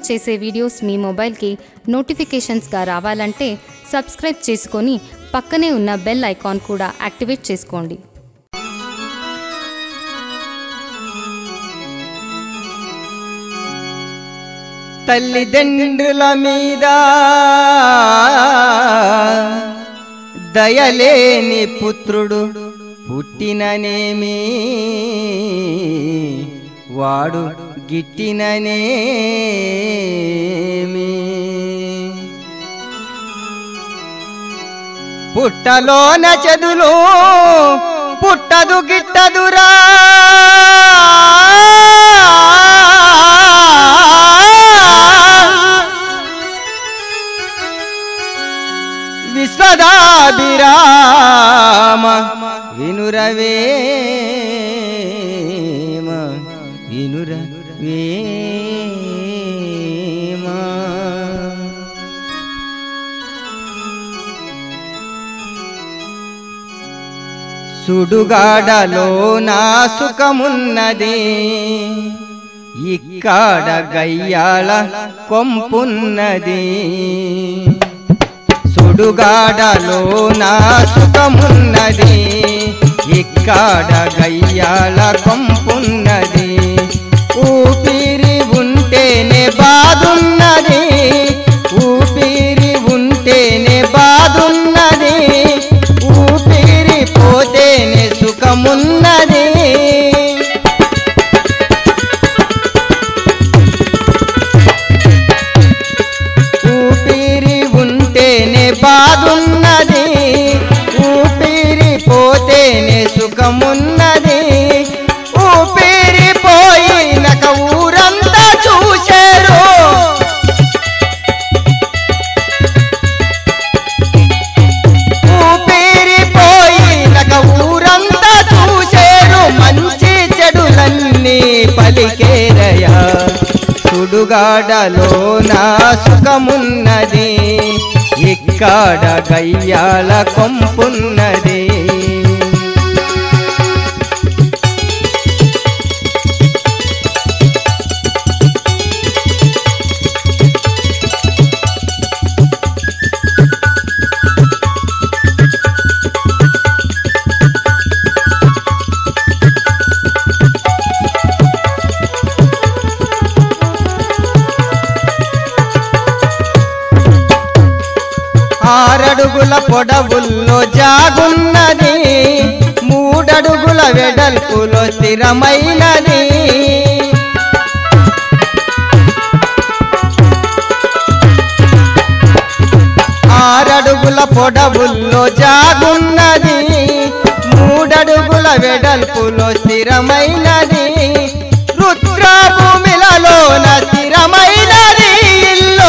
చేసే వీడియోస్ మీ మొబైల్కి నోటిఫికేషన్స్గా రావాలంటే సబ్స్క్రైబ్ చేసుకొని పక్కనే ఉన్న బెల్ ఐకాన్ కూడా యాక్టివేట్ చేసుకోండి తల్లిదండ్రుల మీద దయలేని పుత్రుడు పుట్టిననేమి వాడు గిట్టిననేమి పుట్టలోన చెదులు పుట్టదు గిట్టదురా విశ్వదాభిరామ వినురవేమ వినురవేమ సుడుగాడలో నా సుఖమున్నది ఇక్కడ గయ్యాల కొంపున్నది సుడుగాడలో నా సుఖమున్నది ఇక్కడ గయ్యాల కొంపున్నది ఊపిరి ఉంటేనే బాదున్నది ఊపిరి ఉంటేనే బాదున్నది ఊపిరి పోతేనే సుఖమున్నది ఊపిరి ఉంటేనే బాదున్నది ఊపిరి పోతేనే సుఖమున్నది ఊపిరి పోయినక ఊరంతా చూశారు ఊపిరి పోయినక ఊరంతా చూశారు మంచి చెడులన్నీ పలికేరయా సుడుగాడలో నా సుఖమున్నది ఇక్కడ గయ్యాల కొంపున్నది ఆరడుగుల పొడవుల్లో జాగున్నది మూడడుగుల వెడల్పులో స్థిరమైనది ఆరడుగుల పొడవుల్లో జాగున్నది మూడడుగుల వెడల్పులో స్థిరమైనది రుద్రభూమిలలోన స్థిరమైనది ఇల్లు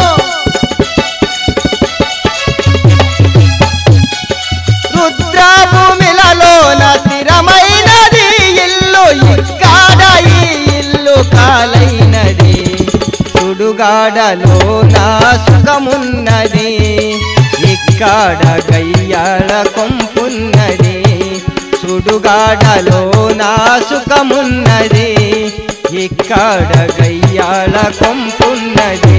రుద్రభూమిలలోన స్థిరమైనది ఇల్లు ఇక్కడ ఈ ఇల్లు కాలైనది సుడుగాడలో నా సుఖమున్నది ఇక్కడ గయ్యాల కొంపున్నది సుడుగాడలో నా సుఖమున్నది ఇక్కడ గయ్యాల కొంపున్నది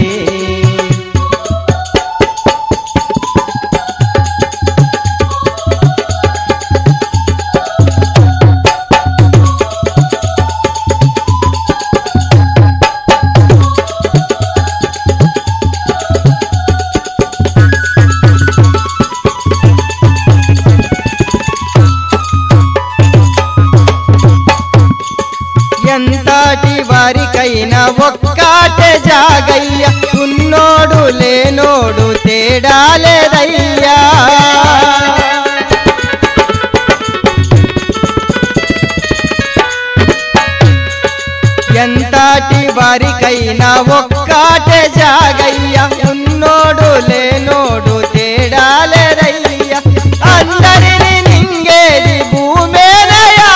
ఎంతటి వారికైనా ఒక్కటే జాగయ్య ఉన్నోడు లేనోడు తేడా లేదయ్యా ఎంతటి వారికైనా ఒక్కటే జాగయ్య ఉన్నోడు లేనోడు తేడా లేదయ్యా అందరిని నింగేది భూమేనయా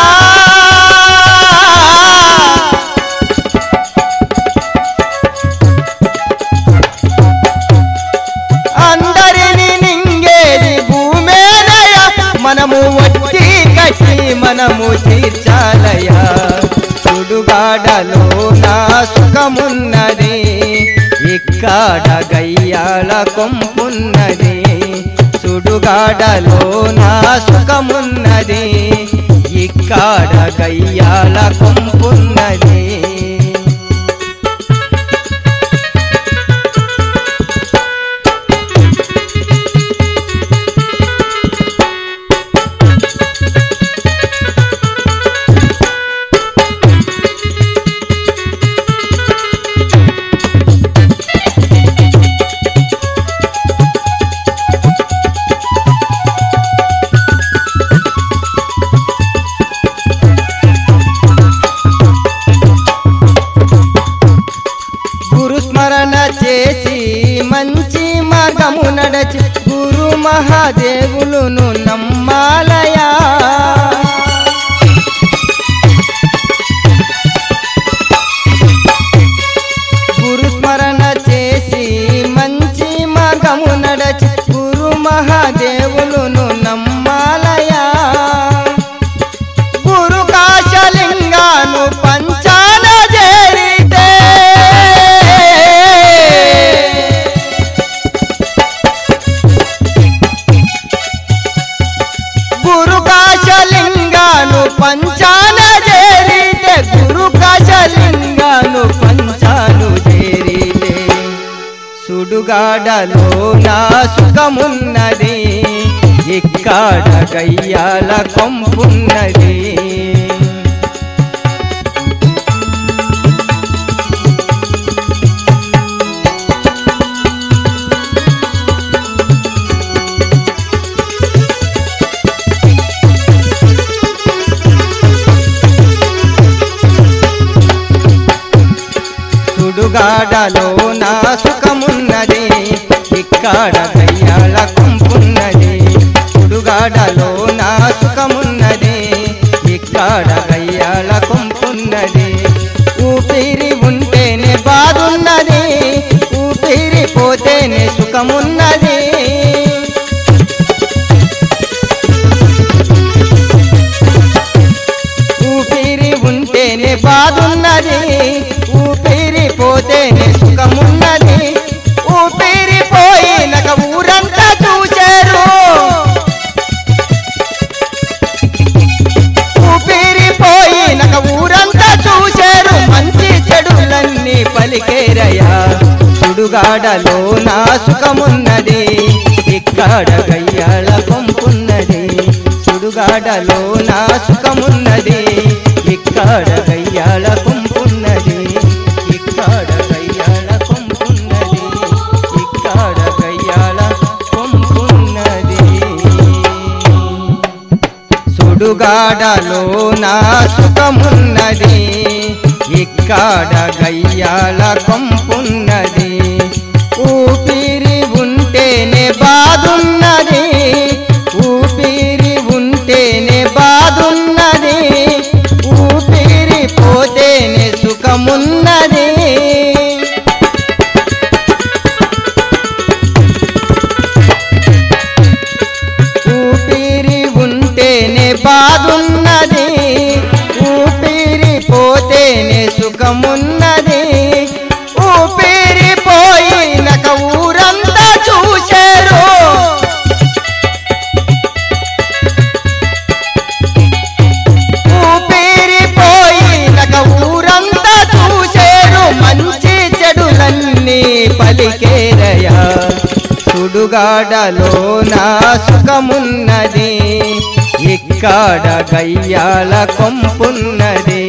అందరిని నింగేది భూమేనయ మనము వడ్డీ కట్టి మనము తీర్చాలయా సుడుగాడలో నా సుఖమున్నది ఇక్కడ గయ్యాల కొంపున్నది సుడుగాడలో నా సుఖమున్నది ఇక్కడ గయ్యాల కొంపున్నది గురు స్మరణ చేసి మంచి మార్గము నడచి గురు మహాదేవులును నమ్మాలయా గురు స్మరణ చేసి మంచి మార్గము నడచి గురు మహాదేవులును నమ్మాలయా గురు కాశలింగాను పంచాన చేరితే గురు కాశలింగాను పంచాన చేరితే గురు కాశలింగాను పంచాను చేరితే సుడుగాడలో నా సుఖమున్నది ఇక్కడ గయ్యాల కొంపున్నది సుడుగాడలో నా సుఖమున్నది ఇక్కడ గయ్యాల కొంపున్నది సుడుగాడలో నా సుఖమున్నది ఇక్కడ గయ్యాల కొంపున్నది ఊపిరి ఉంటేనే బాధున్నది ఊపిరి పోతేనే సుఖమున్నది ఊపిరి ఉంటేనే బాధున్నది ఊపిరి పోతేనే సుఖమున్నది ఊపిరి పోయినక ఊరంతా చూశారు ఊపిరి పోయినక ఊరంతా చూశారు మంచి చెడులన్నీ పలికేరయ్యా సుడుగాడలో నా సుఖమున్నది ఇక్కడ గయ్యాల కొంపున్నది సుడుగాడలో నా సుఖమున్నది ఇక్కడ గయ్యాల కొంపున్నది ఇక్కడ గయ్యాల కొంపున్నది ఇక్కడ గయ్యాల కొంపున్నది సుడుగాడలో నా సుఖమున్నది ఇక్కడ గయ్యాల కొంపున్నది ఊపిరి ఉంటేనే బాధున్నది ఊపిరి ఉంటేనే బాధున్నది ఊపిరి పోతేనే సుఖమున్నది ఊపిరి ఉంటేనే బాధున్నది ఊపిరి పోతేనే సుఖమున్నది ఊపిరి పోయినక ఊరంతా చూశారు ఊపిరి పోయినక ఊరంతా చూశారు మంచి చెడులన్నీ పలికేరయా సుడుగాడలో నా సుఖమున్నది ఇక్కడ గయ్యాల కొంపున్నది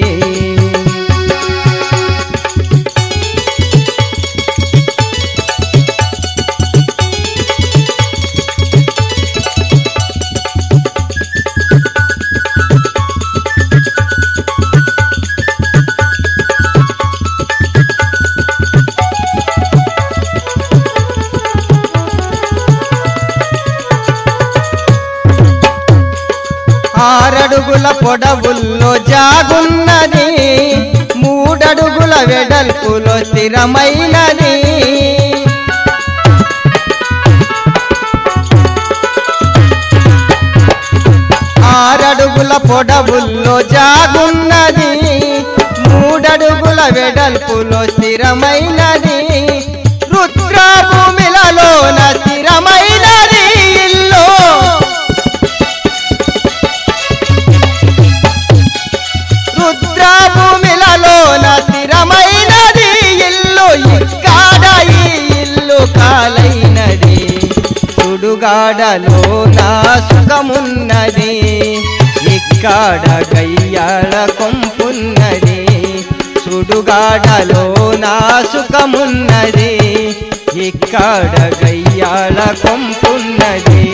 ఆరడుగుల పొడవుల్లో జాగున్నది మూడడుగుల వెడల్పులో స్థిరమైనది ఆరడుగుల పొడవుల్లో జాగున్నది మూడడుగుల వెడల్పులో స్థిరమైనది సుడుగాడలో నా సుఖమున్నది ఇక్కడ గయ్యాళ కొంపున్నది సుడుగాడలో నా సుఖమున్నది ఇక్కడ గయ్యాళ కొంపున్నది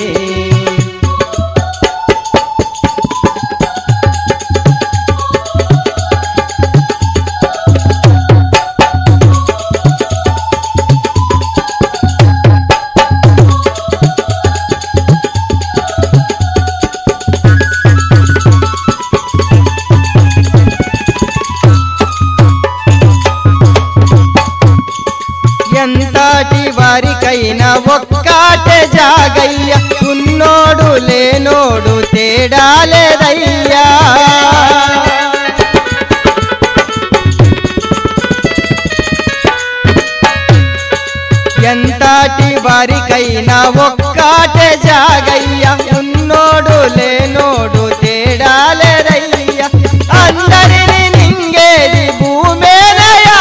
ఎంతటి వారికైనా ఒక్కటే జాగయ్య ఉన్నోడు లేనోడు తేడా లేదయ్యా ఎంతటి వారికైనా ఒక్కటే జాగయ్య ఉన్నోడు లేనోడు తేడా లేదయ్య అందరిని నింగేది భూమేనయా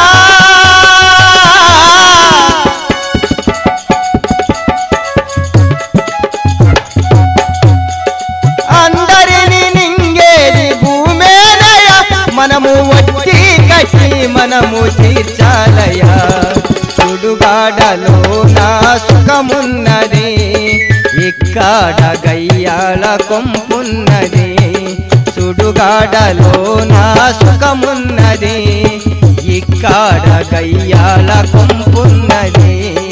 అందరిని నింగేది భూమేనయ మనము వట్టి కట్టి మనము తీర్చాలయా సుడుగాడలో నా సుఖమున్నది ఇక్కడ గయ్యాల కొంపున్నది సుడుగాడలో నా సుఖమున్నది ఇక్కడ గయ్యాల కొంపున్నది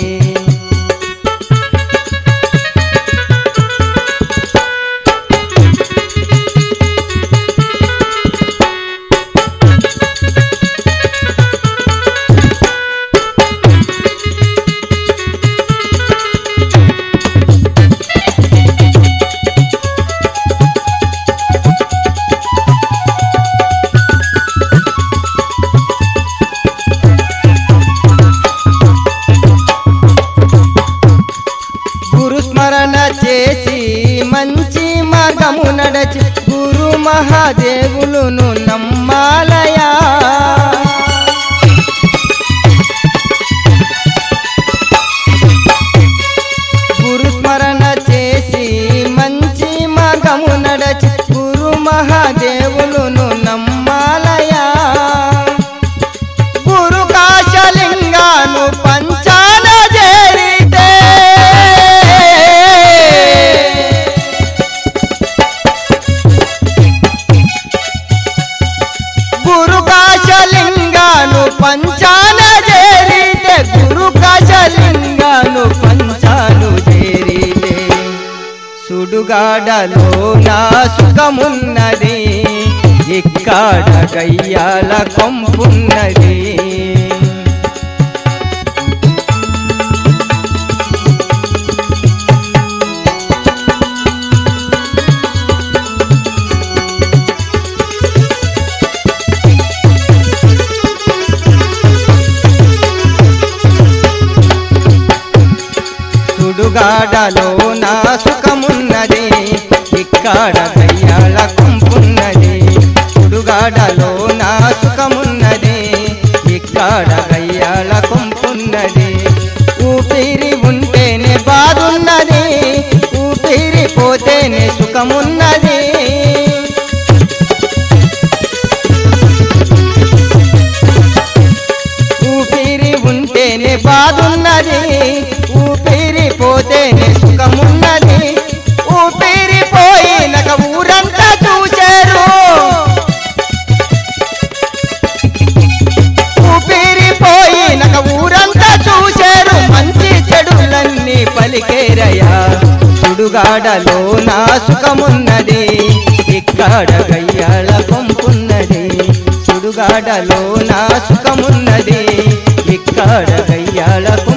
గురు స్మరణ చేసి మంచి మార్గము నడచి గురు మహాదేవులును నమ్మాలయా గురు స్మరణ చేసి మంచి మార్గము నడచి గురు మహాదేవులును నమ్మాలయా గురు కాశలింగాను పంచాల చేరితే గురు కాశలింగాను పంచాల చేరితే గురు కాశలింగాను పంచాలు చేరితే సుడుగాడలో నా సుఖమున్నది ఇక్కడ గయ్యాల కొంపున్నది సుడుగాడలో నా సుఖమున్నది ఇక్కడ గయ్యాల కొంపున్నది సుడుగాడలో నా సుఖమున్నది ఇక్కడ గయ్యాల కొంపున్నది ఊపిరి ఉంటేనే బాధున్నది ఊపిరి పోతేనే సుఖమున్నది ఊపిరి ఉంటేనే బాధున్నది ఊపిరి పోతేనే సుఖమున్నది ఊపిరి పోయినక ఊరంతా చూశారు ఊపిరి పోయినక ఊరంతా చూశారు మంచి చెడులన్నీ పలికేరయ్యా సుడుగాడలో నా సుఖమున్నది ఇక్కడ గయ్యాళ కొంపున్నది సుడుగాడలో నా సుఖమున్నది ఇక్కడ గయ్యాళ కొంపున్నది